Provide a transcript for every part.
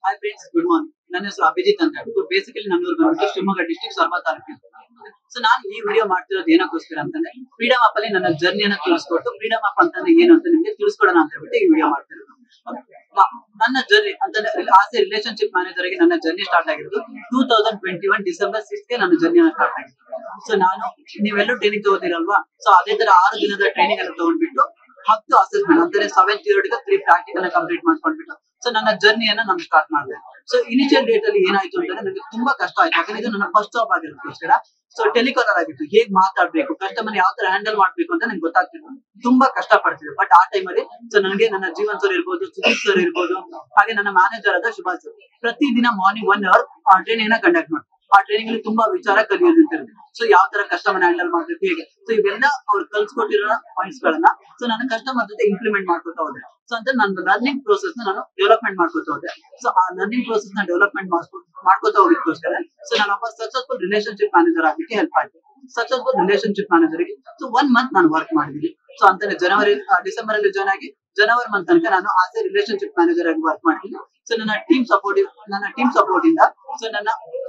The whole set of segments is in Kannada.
ಹಾಯ್ ಫ್ರೆಂಡ್ಸ್ ಗುಡ್ ಮಾರ್ನಿಂಗ್ ನನ್ನ ಹೆಸರು ಅಭಿಜಿತ್ ಅಂತ ಹೇಳ್ಬಿಟ್ಟು ಬೇಸಿಕಲಿ ನನ್ನೂರು ಬಂದ್ಬಿಟ್ಟು ಶಿವಮೊಗ್ಗ ಡಿಸ್ಟಿಕ್ ಸರ್ವ ತಾಲೂಕು ಸೊ ನಾನು ಈ ವಿಡಿಯೋ ಮಾಡ್ತಿರೋದು ಏನಕ್ಕೋಸ್ಕರ ಅಂತಂದ್ರೆ ಫ್ರೀಡಮ್ ಆಪ್ ಅಲ್ಲಿ ನನ್ನ ಜರ್ನಿಯನ್ನ ತಿಳಿಸ್ಕೊಟ್ಟು ಫ್ರೀಡಮ್ ಆಪ್ ಅಂತಂದ್ರೆ ಏನು ಅಂತ ನಿಮಗೆ ತಿಳಿಸ್ಕೊಡೋಣ ಅಂತ ಹೇಳ್ಬಿಟ್ಟು ಈ ವಿಡಿಯೋ ಮಾಡ್ತಿರೋದು ನ- ನನ್ನ ಜರ್ನಿ ಅಂತಂದ್ರೆ ಆಸ್ ಎ ರಿಲೇಶನ್ಶಿಪ್ ಮ್ಯಾನೇಜರ್ ಆಗಿ ನನ್ನ ಜರ್ನಿ ಸ್ಟಾರ್ಟ್ ಆಗಿರೋದು two thousand twenty one December six ಗೆ ನನ್ನ ಜರ್ನಿ ಸ್ಟಾರ್ಟ್ ಆಗಿದೆ ಸೊ ನಾನು ನೀವೆಲ್ಲೂ ಟ್ರೈನಿಂಗ್ ತಗೋದಿರಲ್ವಾ ಸೊ ಅದೇ ತರ ಆರು ದಿನದ ಟ್ರೈನಿಂಗ್ ಅನ್ನು ತಗೊಂಡ್ಬಿಟ್ಟು ಹತ್ತು ಅಸೆಸ್ಮೆಂಟ್ ಅಂದ್ರೆ seven theoretical three practical complete ಮಾಡ್ಕೊಂಡ್ಬಿಟ್ಟು ಸೊ ನನ್ನ ಜರ್ನಿಯನ್ನ ನಾನು ಸ್ಟಾರ್ಟ್ ಮಾಡಿದೆ ಸೊ ಇನಿಷಿಯಲ್ ಡೇಟ್ ಅಲ್ಲಿ ಏನಾಯ್ತು ಅಂತಂದ್ರೆ ನನಗೆ ತುಂಬಾ ಕಷ್ಟ ಆಯ್ತು ಯಾಕಂದ್ರೆ ಇದು ನನ್ನ ಫಸ್ಟ್ ಜಾಬ್ ಆಗಿರೋದಕ್ಕೋಸ್ಕರ ಸೊ ಟೆಲಿಕಾಲರ್ ಆಗಿತ್ತು ಹೇಗ್ ಮಾತಾಡ್ಬೇಕು ಕಸ್ಟಮರ್ ಯಾವ ತರ ಹ್ಯಾಂಡಲ್ ಮಾಡ್ಬೇಕು ಅಂತ ನಂಗೆ ಗೊತ್ತಾಗ್ತಿತ್ತು ತುಂಬಾ ಕಷ್ಟ ಪಡ್ತಿದ್ದೆ ಬಟ್ ಆ time ಅಲ್ಲಿ ಸೊ ನನಗೆ ನನ್ನ ಜೀವನ್ ಸರ್ ಇರ್ಬೋದು ಸುದೀಪ್ ಸರ್ ಇರ್ಬೋದು ಹಾಗೆ ನನ್ನ ಮ್ಯಾನೇಜರ್ ಆದ ಸುಭಾಷ್ ಸರ್ ಪ್ರತಿ ದಿನ ಮಾರ್ನಿಂಗ್ ಒನ್ ಅವರ್ ಆ ಟ್ರೈನಿಂಗ್ ನ ಕಂಡಕ್ಟ್ ಮಾಡಿ ಆ ಟ್ರೈನಿಂಗ್ ಅಲ್ಲಿ ತುಂಬಾ ವಿಚಾರ ಕಲಿಯೋದಿರ್ತಿರುತ್ತೆ ಸೊ ಯಾವ ತರ ಕಸ್ಟಮರ್ ಹ್ಯಾಂಡಲ್ ಮಾಡ್ಬೇಕು ಹೇಗೆ ಸೊ ಇವೆಲ್ಲ ಅವ್ರು ಕಲ್ಸ್ಕೊಟ್ಟಿರೋ ಪಾಯಿಂಟ್ಸ್ ಗಳನ್ನ ಸೊ ನಾನು ಕಸ್ಟಮರ್ ಜೊತೆ ಇಂಪ್ಲಿಮೆಂಟ್ ಮಾಡ್ಕೊತಾ ಹೋದೆ ಸೊ ಅಂತ ನನ್ನ ಲರ್ನಿಂಗ್ ಪ್ರೋಸೆಸ್ ನ ನಾನು ಡೆವಲಪ್ಮೆಂಟ್ ಮಾಡ್ಕೊತಾ ಹೋದೆ ಸೊ ಆ ಲರ್ನಿಂಗ್ ಪ್ರೋಸೆಸ್ ನ ಡೆವಲಪ್ಮೆಂಟ್ ಮಾಡ್ಕೊತಾ ಹೋಗಿದ್ದಕ್ಕೋಸ್ಕರ ಸೊ ನಾನು ಒಬ್ಬ ಸಕ್ಸಸ್ಫುಲ್ ರಿಲೇಶನ್ಶಿಪ್ ಮ್ಯಾನೇಜರ್ ಆಗಲಿಕ್ಕೆ ಹೆಲ್ಪ್ ಆಯ್ತು ಸಕ್ಸಸ್ಫುಲ್ ರಿಲೇಶನ್ಶಿಪ್ ಮ್ಯಾನೇಜರ್ ಗೆ ಸೊ ಒನ್ ಮಂತ್ ನಾನು ವರ್ಕ್ ಮಾಡಿದ್ದೀನಿ ಸೊ ಅಂತಾನೆ ಜನವರಿ ಡಿಸೆಂಬರ್ ಅಲ್ಲಿ ಜಾಯ್ನ್ ಆಗಿ ಜನವರಿ ಮಂತ್ ತನಕ ನಾನು ಆಸ್ ಎ ರಿಲೇಶನ್ಶಿಪ್ ಮ್ಯಾನೇಜರ್ ಆಗಿ ವರ್ಕ್ ಮಾಡ್ತೀನಿ ಸೊ ನನ್ನ ಟೀಮ್ ಸಪೋರ್ಟ್ ನನ್ನ ಟೀಮ್ ಸಪೋರ್ಟ್ ಇಂದ ಸೊ ನನ್ನ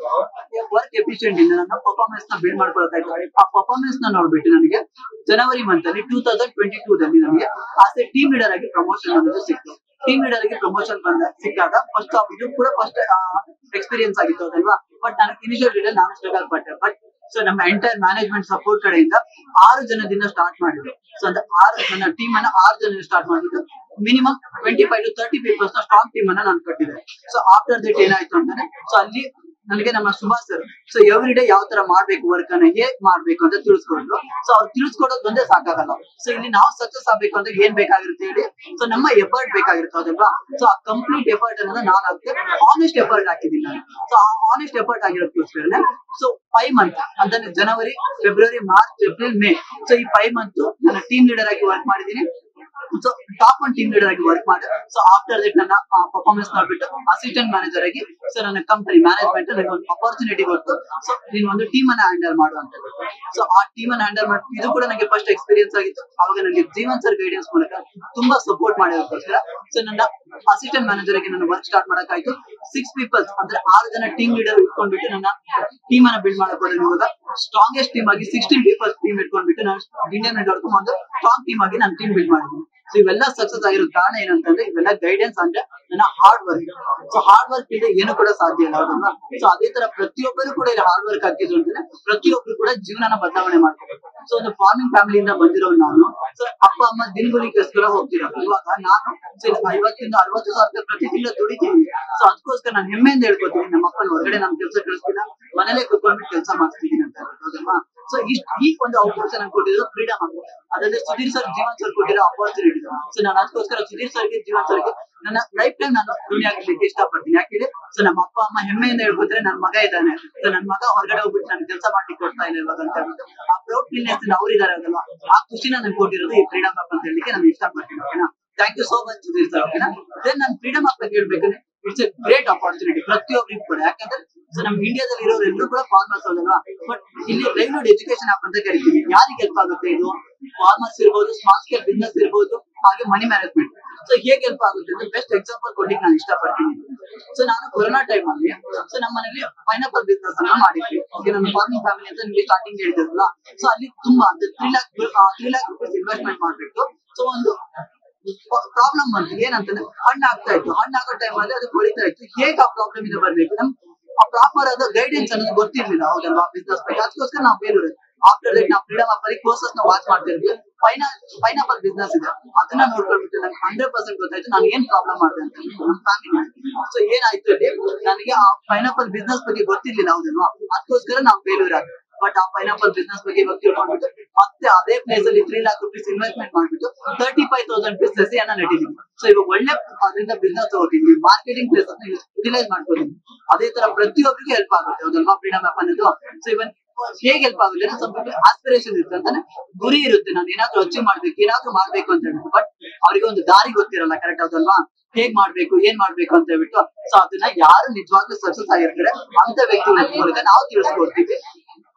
ವರ್ಕ್ ಎಫಿಷಿಯಂಟ್ ಇಂದ ನನ್ನ ಪರ್ಫಾರ್ಮೆನ್ಸ್ ನ ಬಿಲ್ಡ್ ಮಾಡ್ಕೊಳ್ತಾ ಆ ಪರ್ಫಾರ್ಮೆನ್ಸ್ ನ ನೋಡ್ಬಿಟ್ಟು ನನಗೆ ಜನವರಿ ಮಂತ್ ಅಲ್ಲಿ ಟೂ ತೌಸಂಡ್ ಟ್ವೆಂಟಿ ಟೂ ದಲ್ಲಿ ನನಗೆ ಆಸ್ ಎ ಟೀಮ್ ಲೀಡರ್ ಆಗಿ ಪ್ರಮೋಷನ್ ಅನ್ನೋದು ಸಿಕ್ತು ಟೀಮ್ ಲೀಡರ್ ಆಗಿ ಪ್ರಮೋಷನ್ ಬಂದ ಸಿಕ್ಕಾಗ ಫಸ್ಟ್ ಇದು ಕೂಡ ಫಸ್ಟ್ ಎಕ್ಸ್ಪೀರಿಯನ್ಸ್ ಆಗಿತ್ತು ಅದಲ್ವಾ ಬಟ್ ನಾನು ಇನಿಷಿಯಲ್ ಡೇಟ್ ನಾನು ಸ್ಟ್ರಗಲ್ ಪಟ್ಟೆ ಬಟ್ ಸೊ ನಮ್ಮ ಎಂಟೈರ್ ಮ್ಯಾನೇಜ್ಮೆಂಟ್ ಸಪೋರ್ಟ್ ಕಡೆಯಿಂದ ಆರು ಜನದಿಂದ ಸ್ಟಾರ್ಟ್ ಮಾಡಿದ್ರು ಸೊ ಅಂತ ಆರು ನನ್ನ ಟೀಮ್ ಅನ್ನ ಆರು ಜನ ಸ್ಟಾರ್ಟ್ ಮಾಡ್ಬಿಟ್ಟು minimum twenty five to thirty peoples ನ ಸ್ಟ್ರಾಂಗ್ ಟೀಮ್ ಅನ್ನ ನಾನು ಕಟ್ಟಿದೆ ಸೊ ಆಫ್ಟರ್ ದಟ್ ಏನಾಯ್ತು ಅಂತಾನೆ ಸೊ ಅಲ್ಲಿ ನನಗೆ ನಮ್ಮ Subhash sir so every day ಯಾವ ತರ ಮಾಡ್ಬೇಕು ವರ್ಕ್ ಅನ್ನ ಹೇಗ್ ಮಾಡ್ಬೇಕು ಅಂತ ತಿಳಿಸ್ಕೊಟ್ರು ಸೊ ಅವ್ರು ತಿಳಿಸ್ಕೊಡೋದು ಒಂದೇ ಸಾಕಾಗಲ್ಲ ಸೊ ಇಲ್ಲಿ ನಾವು ಸಕ್ಸಸ್ ಆಗ್ಬೇಕು ಅಂತ ಏನ್ ಬೇಕಾಗಿರುತ್ತೆ ಹೇಳಿ ಸೊ ನಮ್ಮ ಎಫರ್ಟ್ ಬೇಕಾಗಿರುತ್ತೆ ಹೌದಲ್ವಾ ಸೊ ಆ ಕಂಪ್ಲೀಟ್ ಎಫರ್ಟ್ ಅನ್ನೋದು ನಾನು ಅದಕ್ಕೆ ಆನೆಸ್ಟ್ ಎಫರ್ಟ್ ಹಾಕಿದ್ದೀನಿ ನಾನು ಸೊ ಆ ಆನೆಸ್ಟ್ ಎಫರ್ಟ್ ಆಗಿರೋದಕ್ಕೋಸ್ಕರನೇ ಸೊ ಫೈವ್ ಮಂತ್ ಅಂದ್ರೆ ಜನವರಿ February March April May so ಈ ಫೈವ್ ಮಂತ್ ನನ್ನ ಟೀಮ್ ಲೀಡರ್ ಆಗಿ ವರ್ಕ್ ಮಾಡಿದ್ದೀನಿ so top one team leader ಆಗಿ ವರ್ಕ್ ಮಾಡಿ ಸೊ ಆಫ್ಟರ್ ದಟ್ ನನ್ನ ಪರ್ಫಾರ್ಮೆನ್ಸ್ ನೋಡ್ಬಿಟ್ಟು ಅಸಿಸ್ಟೆಂಟ್ ಮ್ಯಾನೇಜರ್ ಆಗಿ ಸೊ ನನ್ನ ಕಂಪನಿ ಮ್ಯಾನೇಜ್ಮೆಂಟ್ ನನಗೆ ಒಂದು ಅಪರ್ಚುನಿಟಿ ಕೊಟ್ಟು ಸೊ ನೀನು ಒಂದು ಟೀಮ್ ಅನ್ನ ಹ್ಯಾಂಡಲ್ ಮಾಡು ಅಂತ ಸೊ ಆ ಟೀಮ್ ಅನ್ನ ಹ್ಯಾಂಡಲ್ ಮಾಡಿ ಇದು ಕೂಡ ನನಗೆ ಫಸ್ಟ್ ಎಕ್ಸ್ಪೀರಿಯನ್ಸ್ ಆಗಿತ್ತು ಅವಾಗ ನನಗೆ ಜೀವನ್ ಸರ್ ಗೈಡೆನ್ಸ್ ಮೂಲಕ ತುಂಬಾ ಸಪೋರ್ಟ್ ಮಾಡಿರೋದಕ್ಕೋಸ್ಕರ ಸೊ ನನ್ನ ಅಸಿಸ್ಟೆಂಟ್ ಮ್ಯಾನೇಜರ್ ಆಗಿ ನನ್ನ ವರ್ಕ್ ಸ್ಟಾರ್ಟ್ ಮಾಡಕ್ಕಾಯ್ತು ಸಿಕ್ಸ್ ಪೀಪಲ್ಸ್ ಅಂದ್ರೆ ಆರು ಜನ ಟೀಮ್ ಲೀಡರ್ ಇಟ್ಕೊಂಡ್ಬಿಟ್ಟು ನನ್ನ ಟೀಮ್ ಅನ್ನ ಬಿಲ್ಡ್ ಮಾಡಕ್ ಹೋದ್ರೆ ಇವಾಗ ಸ್ಟ್ರಾಂಗೆಸ್ಟ್ ಟೀಮ್ ಆಗಿ ಸಿಕ್ಸ್ಟೀನ್ ಪೀಪಲ್ಸ್ ಟೀಮ್ ಇಟ್ಕೊಂಡ್ಬಿಟ್ಟು ನಾನು ಇಂಡಿಯನ್ ನೆಟ್ವರ್ಕ್ ಒಂದು ಸ್ಟ್ರಾಂಗ್ ಟೀಮ್ ಆಗಿ ನಾನು ಟೀಮ್ ಬಿಲ್ಡ್ ಮಾಡಿದ್ದೀನಿ ಸೊ ಇವೆಲ್ಲ ಸಕ್ಸಸ್ ಆಗಿರೋ ಕಾರಣ ಏನಂತಂದ್ರೆ ಇವೆಲ್ಲ ಗೈಡೆನ್ಸ್ ಅಂದ್ರೆ ನನ್ನ hard work so hard work ಇಲ್ಲದೆ ಏನು ಕೂಡ ಸಾಧ್ಯ ಇಲ್ಲ ಹೌದಲ್ವಾ ಸೊ ಅದೇ ತರ ಪ್ರತಿಯೊಬ್ಬರು ಕೂಡ ಇಲ್ಲಿ ಹಾರ್ಡ್ ವರ್ಕ್ ಹಾಕಿದ್ರು ಅಂತಂದ್ರೆ ಪ್ರತಿಯೊಬ್ರು ಕೂಡ ಜೀವನನ ಬದಲಾವಣೆ ಮಾಡ್ಕೋಬೇಕು ಸೊ ಒಂದು ಫಾರ್ಮಿಂಗ್ ಫ್ಯಾಮಿಲಿಯಿಂದ ಬಂದಿರೋ ನಾನು ಸೊ ಅಪ್ಪ ಅಮ್ಮ ದಿನಗೂಲಿಗೋಸ್ಕರ ಹೋಗ್ತಿರೋ ಇವಾಗ ನಾನು ಸೊ ಇದು ಐವತ್ತಿಂದ ಅರವತ್ತು ಸಾವಿರ ರೂಪಾಯಿ ಪ್ರತಿ ತಿಂಗಳು ದುಡಿತೀನಿ ಸೊ ಅದಕ್ಕೋಸ್ಕರ ನಾನು ಹೆಮ್ಮೆಯಿಂದ ಹೇಳ್ಕೊತೀನಿ ನಮ್ಮ ಅಪ್ಪನ ಹೊರಗಡೆ ನಾನು ಕೆಲಸ ಕಳಿಸ್ತೀನ ಮನೇಲೆ ಕುತ್ಕೊಂಡು ಕೆಲಸ ಮಾಡ್ತಿದ್ದೀನಿ ಅಂತ ಹೌದಲ್ವಾ ಸೊ ಇಷ್ಟ ಈ ಒಂದು ಅವಕಾಶ ನಂಗೆ ಕೊಟ್ಟಿರೋದು ಫ್ರೀಡಮ್ ಅಂತ ಅದಲ್ಲದೆ ಸುಧೀರ್ ಸರ್ ಜೀವನ್ ಸರ್ ಕೊಟ್ಟಿರೋ ಅಪರ್ಚುನಿಟಿ ಸೊ ನಾನು ಅದಕ್ಕೋಸ್ಕರ ಸುಧೀರ್ ಸರ್ಗೆ ಜೀವನ್ ಸರ್ಗೆ ನನ್ನ ಲೈಫ್ ಟೈಮ್ ನಾನು ಋಣಿ ಆಗ್ಲಿಕ್ಕೆ ಇಷ್ಟಪಡ್ತೀನಿ ಯಾಕೆ ಸೊ ನಮ್ಮ ಅಪ್ಪ ಅಮ್ಮ ಹೆಮ್ಮೆಯಿಂದ ಹೇಳ್ಕೊತಾರೆ ನನ್ನ ಮಗ ಇದ್ದಾನೆ ಸೊ ನನ್ನ ಮಗ ಹೊರಗಡೆ ಹೋಗ್ಬಿಟ್ಟು ನಾನು ಕೆಲಸ ಮಾಡ್ಲಿಕ್ಕೆ ಕೊಡ್ತಾ ಇಲ್ಲ ಇವಾಗ ಅಂತ ಹೇಳ್ಬಿಟ್ಟು ಆ ಪ್ರೌಡ್ ಫೀಲ್ನೆಸ್ ಅವ್ರು ಇದಾರೆ ಅದಲ್ವಾ ಆ ಖುಷಿನ ನನ್ಗೆ ಕೊಟ್ಟಿರೋದು ಈ ಫ್ರೀಡಮ್ ಆಪ್ ಅಂತ ಹೇಳಲಿಕ್ಕೆ ನಾನು ಇಷ್ಟಪಡ್ತೀನಿ ಓಕೆನಾ thank you so much Sudheer sir ಓಕೆನಾ ದೆನ್ ನಾನು ಫ್ರೀಡಮ್ ಆಪ್ ಬಗ್ಗೆ ಹೇಳ್ಬೇಕಂದ್ರೆ ಇಟ್ಸ್ ಎ ಗ್ರೇಟ್ ಅಪರ್ಚುನಿಟಿ ಪ್ರತಿಯೊಬ್ಬರಿಗೂ ಕೂಡ ಯಾಕಂದ್ರೆ ಸೊ ನಮ್ಮ ಇಂಡಿಯಾದಲ್ಲಿ ಇರೋರು ಎಲ್ಲರೂ ಕೂಡ ಫಾರ್ಮರ್ಸ್ ಅಲ್ವಾ ಬಟ್ ಇಲ್ಲಿ ಲೈವ್ಲಿಹುಡ್ ಎಜುಕೇಶನ್ ಆಪ್ ಅಂತ ಕರಿತೀವಿ ಯಾರಿಗೆ ಹೆಲ್ಪ್ ಆಗುತ್ತೆ ಇದು ಫಾರ್ಮರ್ಸ್ ಇರ್ಬೋದು ಸ್ಮಾಲ್ ಸ್ಕೇಲ್ ಬಿಸ್ನೆಸ್ ಇರ್ಬೋದು ಹಾಗೆ ಮನಿ ಮ್ಯಾನೇಜ್ಮೆಂಟ್ ಸೊ ಹೇಗೆ ಹೆಲ್ಪ್ ಆಗುತ್ತೆ ಅಂತ ಬೆಸ್ಟ್ ಎಕ್ಸಾಂಪಲ್ ಕೊಡ್ಲಿಕ್ಕೆ ನಾನು ಇಷ್ಟಪಡ್ತೀನಿ ಸೊ ನಾನು ಕೊರೋನಾ ಟೈಮ್ ಅಲ್ಲಿ ಸೊ ನಮ್ಮ ಮನೇಲಿ ಪೈನಾಪಲ್ ಬಿಸ್ನೆಸ್ ಅನ್ನ ಮಾಡಿದ್ವಿ ಈಗ ನಮ್ಮ ಫಾರ್ಮಿಂಗ್ ಫ್ಯಾಮಿಲಿ ಅಂತ ನಿಮಗೆ ಸ್ಟಾರ್ಟಿಂಗ್ ಹೇಳಿದ್ರಲ್ಲ ಸೊ ಅಲ್ಲಿ ತುಂಬಾ ಅಂದ್ರೆ three lakh three lakh rupees investment ಮಾಡ್ಬಿಟ್ಟು ಸೊ ಒಂದು ಪ್ರಾಬ್ಲಮ್ ಬಂತು ಏನಂತಂದ್ರೆ ಹಣ್ಣು ಆಗ್ತಾ ಇತ್ತು ಹಣ್ಣು ಆಗೋ ಟೈಮ್ ಅಲ್ಲಿ ಅದು ಕೊಳಿತಾ ಇತ್ತು ಹೇಗೆ ಆ ಪ್ರಾಬ್ಲಮ್ ಇಂದ ಬರ್ಬೇಕು ನಮ್ ಆ ಪ್ರಾಪರ್ ಆದ ಗೈಡೆನ್ಸ್ ಅನ್ನೋದು ಗೊತ್ತಿರ್ಲಿಲ್ಲ ಹೌದಲ್ವಾ ಬಿಸ್ನೆಸ್ ಬಗ್ಗೆ ಅದಕ್ಕೋಸ್ಕರ ನಾವು ಬೇಲೂರು ಆಫ್ಟರ್ ದಟ್ ನಾವು ಫ್ರೀಡಮ್ ಆಪ್ ಅಲ್ಲಿ ಕೋರ್ಸಸ್ ನ ವಾಚ್ ಮಾಡ್ತಿರ್ತೀವಿ ಪೈನಾ ಪೈನಾಪಲ್ ಬಿಸ್ನೆಸ್ ಇದೆ ಅದನ್ನ ನೋಡ್ಕೊಂಡ್ಬಿಟ್ಟು ನನಗೆ ಹಂಡ್ರೆಡ್ ಪರ್ಸೆಂಟ್ ಗೊತ್ತಾಯ್ತು ನಾನು ಏನ್ ಪ್ರಾಬ್ಲಮ್ ಮಾಡಿದೆ ಅಂತ ನಮ್ಮ ಫ್ಯಾಮಿಲಿ ಸೊ ಏನಾಯ್ತು ಇಲ್ಲಿ ನನಗೆ ಆ ಪೈನಾಪಲ್ ಬಿಸ್ನೆಸ್ ಬಗ್ಗೆ ಗೊತ್ತಿರ್ಲಿಲ್ಲ ಹೌದಲ್ವಾ ಅದಕ್ಕೋಸ್ಕರ ನಾವು ಬೇಲೂರು ಆಗ ಬಟ್ ಆ ಪೈನಾಪಲ್ ಬಿಸ್ನೆಸ್ ಬಗ್ಗೆ ಇವಾಗ ತಿಳ್ಕೊಂಡ್ಬಿಟ್ಟು ಮತ್ತೆ ಅದೇ ಪ್ಲೇಸ್ ಅಲ್ಲಿ ತ್ರೀ ಲ್ಯಾಕ್ ರುಪೀಸ್ ಇನ್ವೆಸ್ಟ್ಮೆಂಟ್ ಮಾಡ್ಬಿಟ್ಟು ತರ್ಟಿ ಫೈವ್ ತೌಸಂಡ್ ರುಪೀಸ್ ಸಸಿಯನ್ನ ನೆಟ್ಟಿದ್ದೀನಿ ಸೊ ಇವಾಗ ಒಳ್ಳೆ ಅದರಿಂದ ಬಿಸ್ನೆಸ್ ತಗೋತೀನಿ ಮಾರ್ಕೆಟಿಂಗ್ ಪ್ಲೇಸ್ ಅನ್ನ ಯುಟಿಲೈಸ್ ಮಾಡ್ಕೊತೀನಿ ಅದೇ ತರ ಪ್ರತಿಯೊಬ್ಬರಿಗೂ ಹೆಲ್ಪ್ ಆಗುತ್ತೆ ಹೌದಲ್ವಾ ಫ್ರೀಡಮ್ ಆಪ್ ಅನ್ನೋದು ಸೊ ಇವನ್ ಹೇಗೆ ಹೆಲ್ಪ್ ಆಗುತ್ತೆ ಅಂದ್ರೆ ಸ್ವಲ್ಪ ಆಸ್ಪಿರೇಷನ್ ಇರುತ್ತೆ ಅಂತಾನೆ ಗುರಿ ಇರುತ್ತೆ ನಾನು ಏನಾದ್ರೂ ಅಚೀವ್ ಮಾಡ್ಬೇಕು ಏನಾದ್ರೂ ಮಾಡ್ಬೇಕು ಅಂತ ಹೇಳಿ ಬಟ್ ಅವರಿಗೆ ಒಂದು ದಾರಿ ಗೊತ್ತಿರಲ್ಲ ಕರೆಕ್ಟ್ ಹೌದಲ್ವಾ ಹೇಗ್ ಮಾಡ್ಬೇಕು ಏನ್ ಮಾಡ್ಬೇಕು ಅಂತ ಹೇಳ್ಬಿಟ್ಟು ಸೊ ಅದನ್ನ ಯಾರು ನಿಜವಾಗ್ಲೂ ಸಕ್ಸಸ್ ಆಗಿರ್ತಾರೆ ಅಂತ ವ್ಯಕ್ತಿಗಳ ಮೂಲಕ ನಾವು ತಿಳಿಸ್ಕೊಡ್ತೀವಿ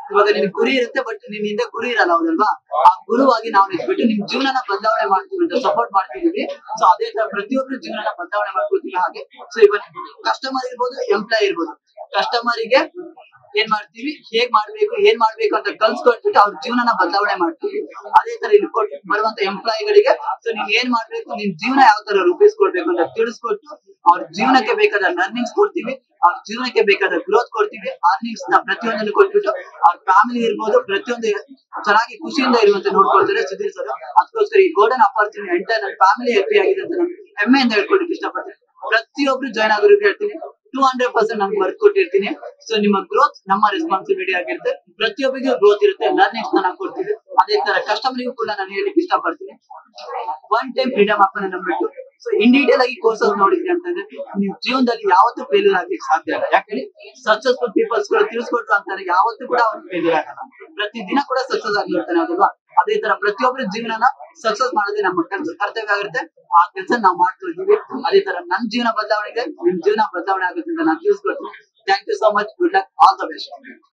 ಇವಾಗ ನಿನ್ ಗುರಿ ಇರುತ್ತೆ ಬಟ್ ನಿನ್ ಹಿಂದೆ ಗುರಿ ಇರಲ್ಲ ಹೌದಲ್ವಾ ಆ ಗುರುವಾಗಿ ನಾವು ನಿಂತ್ಬಿಟ್ಟು ನಿಮ್ ಜೀವನನ ಬದಲಾವಣೆ ಮಾಡ್ತೀವಿ ಅಂತ ಸಪೋರ್ಟ್ ಮಾಡ್ತಿದೀವಿ ಸೊ ಅದೇ ತರ ಪ್ರತಿಯೊಬ್ರು ಜೀವನನ ಬದಲಾವಣೆ ಮಾಡ್ಕೊತೀವಿ ಹಾಗೆ ಸೊ ಇವಾಗ ಕಸ್ಟಮರ್ ಇರ್ಬೋದು ಎಂಪ್ಲಾಯ್ ಇರ್ಬೋದು ಕಸ್ಟಮರಿಗೆ ಏನ್ ಮಾಡ್ತೀವಿ ಹೇಗ್ ಮಾಡ್ಬೇಕು ಏನ್ ಮಾಡ್ಬೇಕು ಅಂತ ಕಲ್ಸ್ಕೊಟ್ಬಿಟ್ಟು ಅವ್ರ ಜೀವನನ ಬದಲಾವಣೆ ಮಾಡ್ತೀವಿ ಅದೇ ತರ ಇಲ್ಲಿ ಕೊಟ್ಟು ಬರುವಂತ ಎಂಪ್ಲಾಯಿಗಳಿಗೆ ಸೊ ನೀನ್ ಏನ್ ಮಾಡ್ಬೇಕು ನಿನ್ ಜೀವನ ಯಾವ ತರ ರೂಪಿಸ್ಕೊಡ್ಬೇಕು ಅಂತ ತಿಳಿಸ್ಕೊಟ್ಟು ಅವ್ರ ಜೀವನಕ್ಕೆ ಬೇಕಾದ ಲರ್ನಿಂಗ್ಸ್ ಕೊಡ್ತೀವಿ ಅವ್ರ ಜೀವನಕ್ಕೆ ಬೇಕಾದ ಗ್ರೋತ್ ಕೊಡ್ತೀವಿ ಅರ್ನಿಂಗ್ಸ್ ನ ಪ್ರತಿಯೊಂದನ್ನು ಕೊಟ್ಬಿಟ್ಟು ಅವ್ರ ಫ್ಯಾಮಿಲಿ ಇರ್ಬೋದು ಪ್ರತಿಯೊಂದು ಚೆನ್ನಾಗಿ ಖುಷಿಯಿಂದ ಇರುವಂತೆ ನೋಡ್ಕೊಳ್ತಾರೆ ಸುಧೀರ್ ಸರ್ ಅದಕ್ಕೋಸ್ಕರ ಈ ಗೋಲ್ಡನ್ ಅಪಾರ್ಚುನಿಟಿ ಎಂಟರ್ ನನ್ನ ಫ್ಯಾಮಿಲಿ ಹ್ಯಾಪಿ ಆಗಿದೆ ಅಂತ ನಾನು ಹೆಮ್ಮೆಯಿಂದ ಹೇಳ್ಕೊಳಕ್ಕೆ ಇಷ್ಟಪಡ್ತೀನಿ ಪ್ರತಿಯೊಬ್ರು ಜಾಯ್ನ್ ಆಗೋರಿಗೆ ಹೇಳ್ತೀನಿ ಟೂ ಹಂಡ್ರೆಡ್ ಪರ್ಸೆಂಟ್ ನಾನು ಬರ್ದ್ ಕೊಟ್ಟಿರ್ತೀನಿ ಸೊ ನಿಮ್ಮ ಗ್ರೋತ್ ನಮ್ಮ ರೆಸ್ಪಾನ್ಸಿಬಿಲಿಟಿ ಆಗಿರುತ್ತೆ ಪ್ರತಿಯೊಬ್ಬರಿಗೂ ಗ್ರೋತ್ ಇರುತ್ತೆ ಲರ್ನಿಂಗ್ಸ್ ನಾನು ಕೊಡ್ತೀವಿ ಅದೇ ತರ ಕಸ್ಟಮರ್ಗೂ ಕೂಡ ನಾನು ಹೇಳಿಕ್ಕೆ ಇಷ್ಟಪಡ್ತೀನಿ ಒನ್ ಟೈಮ್ ಫ್ರೀಡಮ್ ಆಪ್ ಅನ್ನ ನಂಬಿಟ್ಟು ಸೊ ಇನ್ ಡೀಟೇಲ್ ಆಗಿ ಕೋರ್ಸಸ್ ನೋಡಿದ್ರಿ ಅಂತಂದ್ರೆ ನೀವು ಜೀವನದಲ್ಲಿ ಯಾವತ್ತೂ ಫೇಲ್ಯೂರ್ ಆಗ್ಲಿಕ್ಕೆ ಸಾಧ್ಯ ಇಲ್ಲ ಯಾಕಂದ್ರೆ ಸಕ್ಸಸ್ಫುಲ್ ಪೀಪಲ್ಸ್ ಗಳು ತಿಳಿಸ್ಕೊಟ್ರು ಅಂತಾರೆ ಯಾವತ್ತೂ ಕೂಡ ಅವ್ರು ಫೇಲ್ಯೂರ್ ಆಗಲ್ಲ ಪ್ರತಿ ದಿನ ಕೂಡ ಸಕ್ಸಸ್ ಆಗಿರ್ತಾನೆ ಅದಲ್ವಾ ಅದೇ ತರ ಪ್ರತಿಯೊಬ್ಬರ ಜೀವನನ ಸಕ್ಸಸ್ ಮಾಡೋದೇ ನಮ್ಮ ಕೆಲ್ಸ ಕರ್ತವ್ಯ ಆಗಿರುತ್ತೆ ಆ ಕೆಲಸ ನಾವು ಮಾಡ್ತಾ ಇದ್ದೀವಿ ಅದೇ ತರ ನನ್ನ ಜೀವನ ಬದಲಾವಣೆಗೆ ನಿಮ್ ಜೀವನ ಬದಲಾವಣೆ ಆಗುತ್ತೆ ಅಂತ ನಾನು ತಿಳಿಸ್ಕೊಡ್ತೀನಿ thank you so much good luck all the best